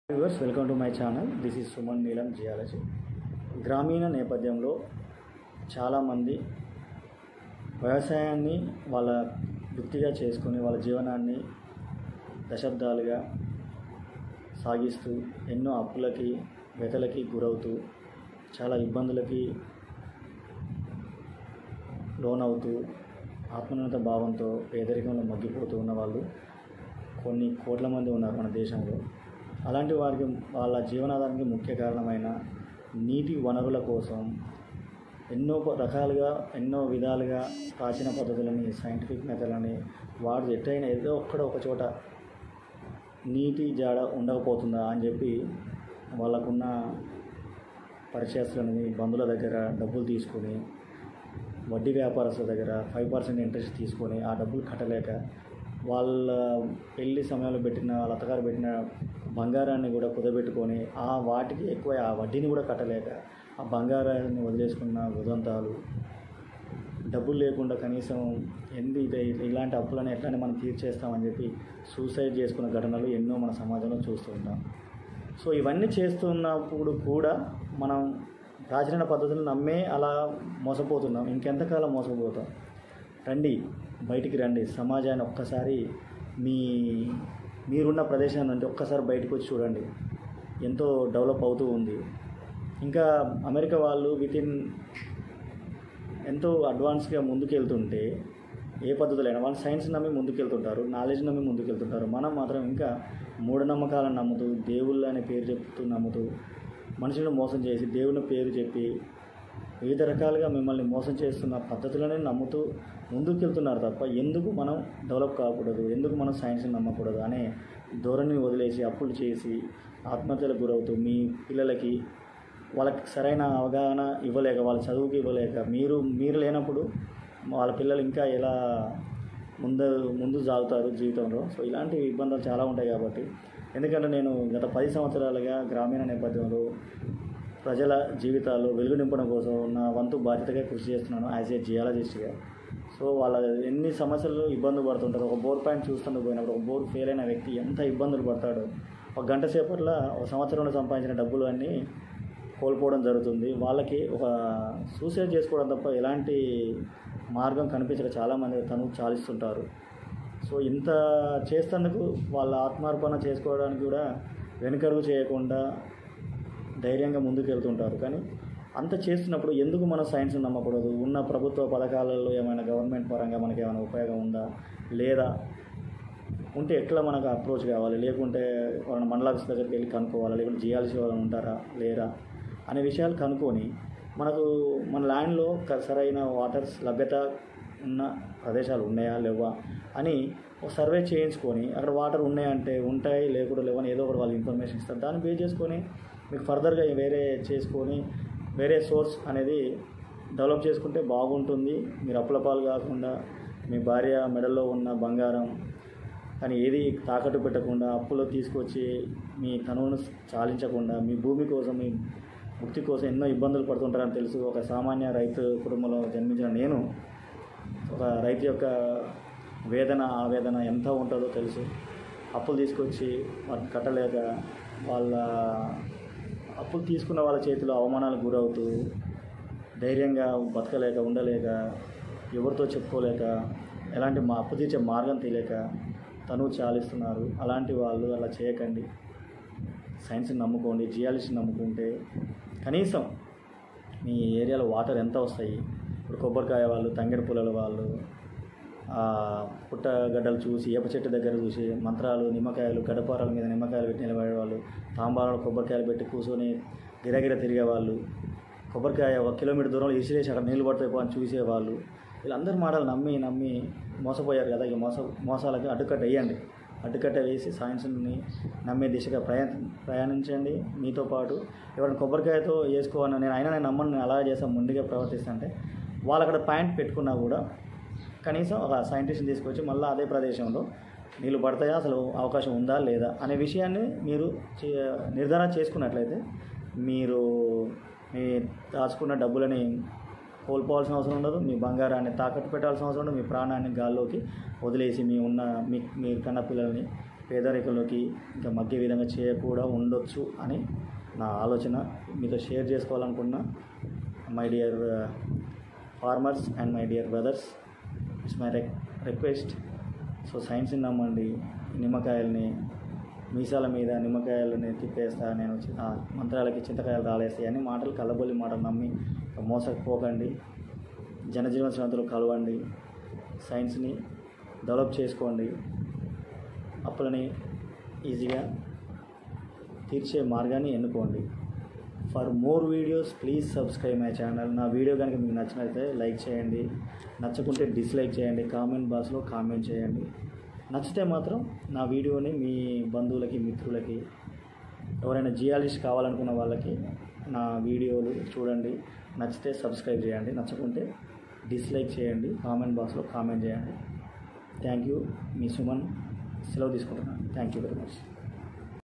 viewers welcome to my channel this is Suman Neelam geology గ్రామీణ నేపథ్యంలో చాలామంది వ్యవసాయాన్ని వాళ్ళ వృత్తిగా చేసుకొని వాళ్ళ జీవనాన్ని దశాబ్దాలుగా సాగిస్తూ ఎన్నో అప్పులకి వ్యతలకి గురవుతూ చాలా ఇబ్బందులకి లోనవుతూ ఆత్మోన్నత భావంతో పేదరికంలో మగ్గిపోతూ ఉన్న వాళ్ళు కొన్ని కోట్ల మంది ఉన్నారు మన దేశంలో అలాంటి వారికి వాళ్ళ జీవనాధారానికి ముఖ్య కారణమైన నీటి వనరుల కోసం ఎన్నో ప- రకాలుగా ఎన్నో విధాలుగా ప్రాచీన పద్ధతులని సైంటిఫిక్ మెథడ్లని వాడు ఎట్టయినా ఏదో ఒక్కడ ఒక చోట నీటి జాడ ఉండకపోతుందా అని చెప్పి వాళ్ళకున్న పరిచయస్తులని బంధువుల దగ్గర డబ్బులు తీసుకొని వడ్డీ వ్యాపారస్తుల దగ్గర ఫైవ్ పర్సెంట్ ఇంట్రెస్ట్ తీసుకొని ఆ డబ్బులు కట్టలేక వాళ్ళ పెళ్లి సమయంలో పెట్టిన వాళ్ళ అత్తగారు పెట్టిన బంగారాన్ని కూడా కుదబెట్టుకొని ఆ వాటికి ఎక్కువ ఆ వడ్డీని కూడా కట్టలేక ఆ బంగారాన్ని వదిలేసుకున్న ఉదంతాలు డబ్బులు లేకుండా కనీసం ఎందు ఇదే ఇలాంటి అప్పులను ఎట్లానే మనం తీర్చేస్తామని చెప్పి సూసైడ్ చేసుకున్న ఘటనలు ఎన్నో మన సమాజంలో చూస్తూ ఉంటాం సో ఇవన్నీ చేస్తున్నప్పుడు కూడా మనం ప్రాచీన పద్ధతులను నమ్మే అలా మోసపోతున్నాం ఇంకెంతకాలం మోసపోతాం రండి బయటికి రండి సమాజాన్ని ఒక్కసారి మీ మీరున్న ప్రదేశం నుండి ఒక్కసారి బయటకు వచ్చి చూడండి ఎంతో డెవలప్ అవుతూ ఉంది ఇంకా అమెరికా వాళ్ళు విత్ ఇన్ ఎంతో అడ్వాన్స్గా ముందుకెళ్తుంటే ఏ పద్ధతులైనా వాళ్ళు సైన్స్ నమ్మి ముందుకెళ్తుంటారు నాలెడ్జ్ నమ్మి ముందుకెళ్తుంటారు మనం మాత్రం ఇంకా మూఢనమ్మకాలను నమ్ముతూ దేవుళ్ళు అనే పేరు చెప్తూ నమ్ముతూ మనుషులను మోసం చేసి దేవుని పేరు చెప్పి వివిధ రకాలుగా మిమ్మల్ని మోసం చేస్తున్న పద్ధతులనే నమ్ముతూ ముందుకెళ్తున్నారు తప్ప ఎందుకు మనం డెవలప్ కాకూడదు ఎందుకు మనం సైన్స్ని నమ్మకూడదు అనే ధోరణిని వదిలేసి అప్పులు చేసి ఆత్మహత్యలకు గురవుతూ మీ పిల్లలకి వాళ్ళకి సరైన అవగాహన ఇవ్వలేక వాళ్ళ చదువుకి ఇవ్వలేక మీరు మీరు లేనప్పుడు వాళ్ళ పిల్లలు ఇంకా ఎలా ముందు ముందు సాగుతారు జీవితంలో సో ఇలాంటి ఇబ్బందులు చాలా ఉంటాయి కాబట్టి ఎందుకంటే నేను గత పది సంవత్సరాలుగా గ్రామీణ నేపథ్యంలో ప్రజల జీవితాల్లో వెలుగు నింపడం కోసం నా వంతు బాధ్యతగా కృషి చేస్తున్నాను యాజ్ ఏ జియాలజిస్ట్గా సో వాళ్ళ ఎన్ని సమస్యలు ఇబ్బందులు పడుతుంటారు ఒక బోర్ పాయింట్ చూస్తుండూ పోయినప్పుడు ఒక బోర్ ఫెయిల్ అయిన వ్యక్తి ఎంత ఇబ్బందులు పడతాడో ఒక గంట సేపట్లో ఒక సంవత్సరంలో సంపాదించిన డబ్బులు అన్నీ కోల్పోవడం జరుగుతుంది వాళ్ళకి ఒక సూసైడ్ చేసుకోవడం తప్ప ఎలాంటి మార్గం కనిపించక చాలామంది తను చాలిస్తుంటారు సో ఇంత చేస్తేందుకు వాళ్ళ ఆత్మార్పణ చేసుకోవడానికి కూడా వెనుకడుగు చేయకుండా ధైర్యంగా ముందుకు వెళ్తుంటారు కానీ అంత చేస్తున్నప్పుడు ఎందుకు మనం సైన్స్ నమ్మకూడదు ఉన్న ప్రభుత్వ పథకాలలో ఏమైనా గవర్నమెంట్ పరంగా మనకి ఏమైనా ఉపయోగం ఉందా లేదా ఉంటే ఎట్లా మనకు అప్రోచ్ కావాలి లేకుంటే వాళ్ళని మండలాఫీస్ దగ్గరికి వెళ్ళి కనుక్కోవాలా లేకుంటే జియాలజీ వాళ్ళని ఉంటారా లేరా అనే విషయాలు కనుక్కొని మనకు మన ల్యాండ్లో క- సరైన వాటర్స్ లభ్యత ఉన్న ప్రదేశాలు ఉన్నాయా లేవా అని ఒక సర్వే చేయించుకొని అక్కడ వాటర్ ఉన్నాయంటే ఉంటాయి లేకుండా లేవని ఏదో ఒకటి వాళ్ళు ఇన్ఫర్మేషన్ ఇస్తారు దాన్ని బేస్ చేసుకొని మీకు ఫర్దర్గా వేరే చేసుకొని వేరే సోర్స్ అనేది డెవలప్ చేసుకుంటే బాగుంటుంది మీరు అప్పుల పాలు కాకుండా మీ భార్య మెడలో ఉన్న బంగారం కానీ ఏది తాకట్టు పెట్టకుండా అప్పులో తీసుకొచ్చి మీ తనువును చాలించకుండా మీ భూమి కోసం మీ ముక్తి కోసం ఎన్నో ఇబ్బందులు పడుతుంటారని తెలుసు ఒక సామాన్య రైతు కుటుంబంలో జన్మించిన నేను ఒక రైతు యొక్క వేదన ఆవేదన ఎంత ఉంటుందో తెలుసు అప్పులు తీసుకొచ్చి వాటిని కట్టలేక వాళ్ళ అప్పులు తీసుకున్న వాళ్ళ చేతిలో అవమానాలకు గురవుతూ ధైర్యంగా బతకలేక ఉండలేక ఎవరితో చెప్పుకోలేక ఎలాంటి మా అప్పు తీర్చే మార్గం తెలియక తను చాలిస్తున్నారు అలాంటి వాళ్ళు అలా చేయకండి సైన్స్ని నమ్ముకోండి జియాలజీని నమ్ముకుంటే కనీసం మీ ఏరియాలో వాటర్ ఎంత వస్తాయి ఇప్పుడు కొబ్బరికాయ వాళ్ళు తంగెడు పుల్లల వాళ్ళు ఆ పుట్టగడ్డలు చూసి ఏప చెట్టు దగ్గర చూసి మంత్రాలు నిమ్మకాయలు గడపారాల మీద నిమ్మకాయలు పెట్టి నిలబడే వాళ్ళు తాంబాలలో కొబ్బరికాయలు పెట్టి కూర్చొని గిరగిర తిరిగే వాళ్ళు కొబ్బరికాయ ఒక కిలోమీటర్ దూరంలో ఇసిరేసి అక్కడ నీళ్ళు పడతాయి పో అని చూసేవాళ్ళు వీళ్ళందరి మాటలు నమ్మి నమ్మి మోసపోయారు కదా ఈ మోస మోసాలకి అడ్డుకట్ట వేయండి అడ్డుకట్ట వేసి సైన్స్ని నమ్మే దిశగా ప్రయా ప్రయాణించండి మీతో పాటు ఎవరైనా కొబ్బరికాయతో వేసుకోవాలని నేను అయినా నేను నమ్మను నేను అలా చేస్తాను ముందుగా ప్రవర్తిస్తుంటే వాళ్ళు అక్కడ పాయింట్ పెట్టుకున్నా కూడా కనీసం ఒక సైంటిస్ట్ని తీసుకొచ్చి మళ్ళీ అదే ప్రదేశంలో నీళ్ళు పడతాయా అసలు అవకాశం ఉందా లేదా అనే విషయాన్ని మీరు చే- నిర్ధారణ చేసుకున్నట్లయితే మీరు మీ దాచుకున్న డబ్బులని కోల్పోవాల్సిన అవసరం ఉండదు మీ బంగారాన్ని తాకట్టు పెట్టాల్సిన అవసరం ఉండదు మీ ప్రాణాన్ని గాల్లోకి వదిలేసి మీ ఉన్న మీ మీ కన్న పిల్లల్ని పేదరికంలోకి ఇంకా మగ్గే విధంగా చేయకూడా ఉండొచ్చు అని నా ఆలోచన మీతో షేర్ చేసుకోవాలనుకున్న my dear farmers and my dear brothers it's my re request so సైన్స్ని నమ్మండి నిమ్మకాయల్ని మీసాల మీద నిమ్మకాయలని తిప్పేస్తా నేను చి- ఆ మంత్రాలకి చింతకాయలు రాలేస్తాయి అన్ని మాటలు కళ్ళబొల్లి మాటలు నమ్మి మోసకపోకండి జనజీవన శ్రమంతులు కలవండి సైన్స్ని డెవలప్ చేసుకోండి అప్పులని ఈజీగా తీర్చే మార్గాన్ని ఎన్నుకోండి for more videos please subscribe my channel నా వీడియో కనుక మీకు నచ్చినట్లయితే లైక్ చేయండి నచ్చకుంటే డిస్లైక్ చేయండి కామెంట్ బాక్స్లో కామెంట్ చేయండి నచ్చితే మాత్రం నా వీడియోని మీ బంధువులకి మిత్రులకి ఎవరైనా జియాలజిస్ట్ కావాలనుకున్న వాళ్ళకి నా వీడియోలు చూడండి నచ్చితే సబ్స్క్రైబ్ చేయండి నచ్చకుంటే డిస్లైక్ చేయండి కామెంట్ బాక్స్లో కామెంట్ చేయండి థ్యాంక్ యూ మీ సుమన్ సెలవు తీసుకుంటున్నాను థ్యాంక్ యూ వెరీ మచ్